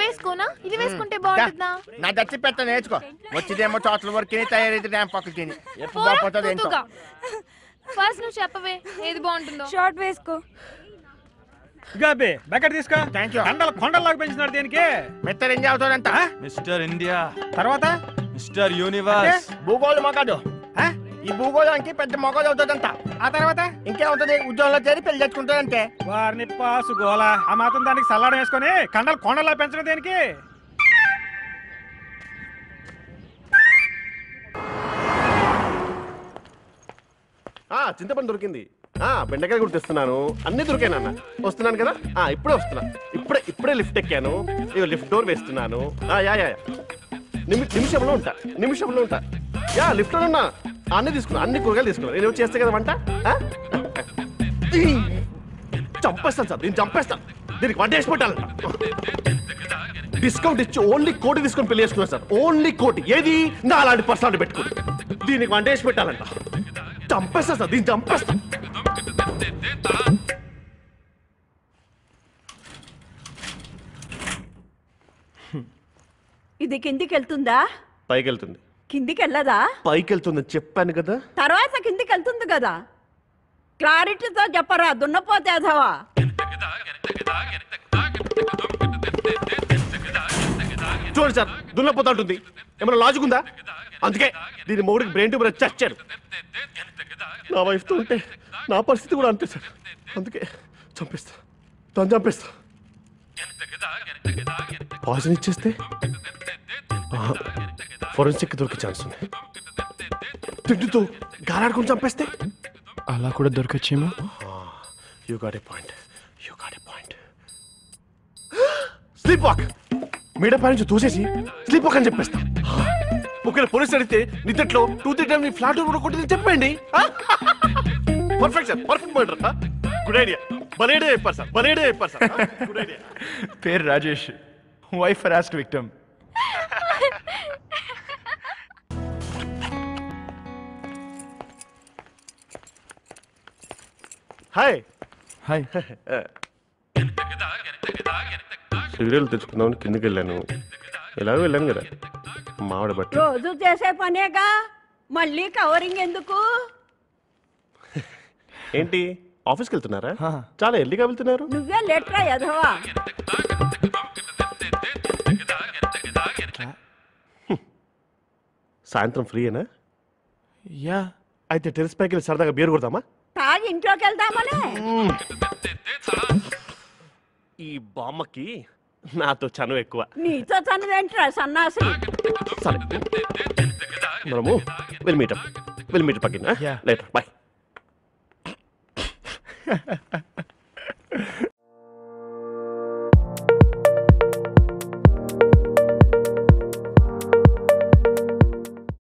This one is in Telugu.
వేసుకోనా ఇది వేసుకుంటే బాగుంటుందా నా దచ్చి పెట్ట నేర్చుకో వచ్చిదేమో చోట్ల వరకు తయారైతే డ్యామ్ పక్కకి తిని ఎప్పుడు పోరా, బాగుపోతుంది ఏంటో తుతుగా. ఫస్ట్ నువ్వు చెప్పవే ఏది బాగుంటుందో షార్ట్ వేసుకో గాబే బకెట్ తీసుకో Thank you. కొండలు కొండల్లాగా పెంచినాడు దేనికి మెత్తలు ఏం చదువుతాడంత మిస్టర్ ఇండియా తర్వాత మిస్టర్ యూనివర్స్ భూగోళం మగాడు ఆ? ఈ భూగోళానికి పెద్ద మొగలు అవుతుందంట ఆ తర్వాత ఇంకేముంటది ఉద్యోగంలో చేరి పెళ్లి తెచ్చుకుంటాడంటే వారిని పాసు గోల ఆ మాత్రం దానికి సల్లాడం వేసుకొని కండలు కొండలా పెంచడం దేనికి ఆ చింతపండు దొరికింది ఆ బెండకాయ కూడా తెస్తున్నాను అన్ని దొరికానన్న వస్తున్నాను కదా ఆ ఇప్పుడే వస్తున్నా ఇప్పుడే ఇప్పుడే లిఫ్ట్ ఎక్కాను ఇక లిఫ్ట్ డోర్ వేస్తున్నాను ఆ యా యా యా. నిమి నిమిషంలో ఉంటా నిమిషంలో ఉంటా యా లిఫ్ట్ లో ఉన్నా అన్ని తీసుకున్నా అన్ని కూరగాయలు తీసుకున్నా నేను వచ్చి చేస్తే కదా వంట ఆ? ఈ! చంపేస్తాను సార్ దీన్ని చంపేస్తాను దీనికి వంట వేసి పెట్టాలంట డిస్కౌంట్ ఇచ్చి ఓన్లీ కోటి తీసుకొని పెళ్లి చేసుకున్నాను సార్ ఓన్లీ కోటి ఏది నా అలాంటి పర్సనాలిటీ పెట్టుకుని దీనికి వంట వేసి పెట్టాలంట చంపేస్తా సార్ దీన్ని చంపేస్తా ఇది కిందికి వెళ్తుందా పైకి వెళ్తుంది కిందికి వెళ్ళదా పైకి వెళ్తుందని చెప్పాను కదా తర్వాత కిందికి వెళ్తుంది కదా క్లారిటీతో చెప్పరా దున్నపోతే అధవా చూడండి సార్ దున్నపోతా ఉంటుంది ఏమైనా లాజిక్ ఉందా అందుకే దీని మొగుడికి బ్రెయిన్ ట్యూబర్ వచ్చి చచ్చారు నా వైఫ్తో ఉంటే నా పరిస్థితి కూడా అంతే సార్ అందుకే చంపేస్తా తను చంపేస్తా పాయిజన్ ఇచ్చేస్తే ఫోరెన్సిక్ దొరికే ఛాన్స్ ఉంది తిండితో గాలాడుకుని చంపేస్తే అలా కూడా దొరకచ్చేమో you got a point you got a point sleep walk మీడ పై నుంచి తోసేసి స్లీప్ వాక్ అని చెప్పేస్తా ఒకవేళ పోలీస్ అడిగితే నిద్దట్లో టూ త్రీ టైం నీ ఫ్లాట్ కూడా కొట్టింది చెప్పండి perfect sir perfect murder good idea బలేడే చెప్పారు సార్ బలేడే చెప్పారు సార్ గుడ్ ఐడియా పేరు Rajesh wife harassed victim hi hi serial తెచ్చుకుందామని కిందకి వెళ్ళాను ఎలాగో వెళ్ళాను కదా మావిడ బట్టి రోజు చేసే పనేగా మళ్ళీ కవరింగ్ ఎందుకు ఏంటి ఆఫీస్కి వెళ్తున్నారా హా. చాలా ఎల్లిగా వెళ్తున్నారు నువ్వే లెటరా యధవా సాయంత్రం ఫ్రీయేనా యా అయితే టెరెస్ పైకి వెళ్ళి సరదాగా బీర్ కొడదామా తాగి ఇంట్లోకి వెళ్దామనే ఈ బామ్మకి నాతో చనువు ఎక్కువ నీతో తనవేంట్రా సన్నాసి సరే మనము we'll meet up we'll meet up again Yeah. Later bye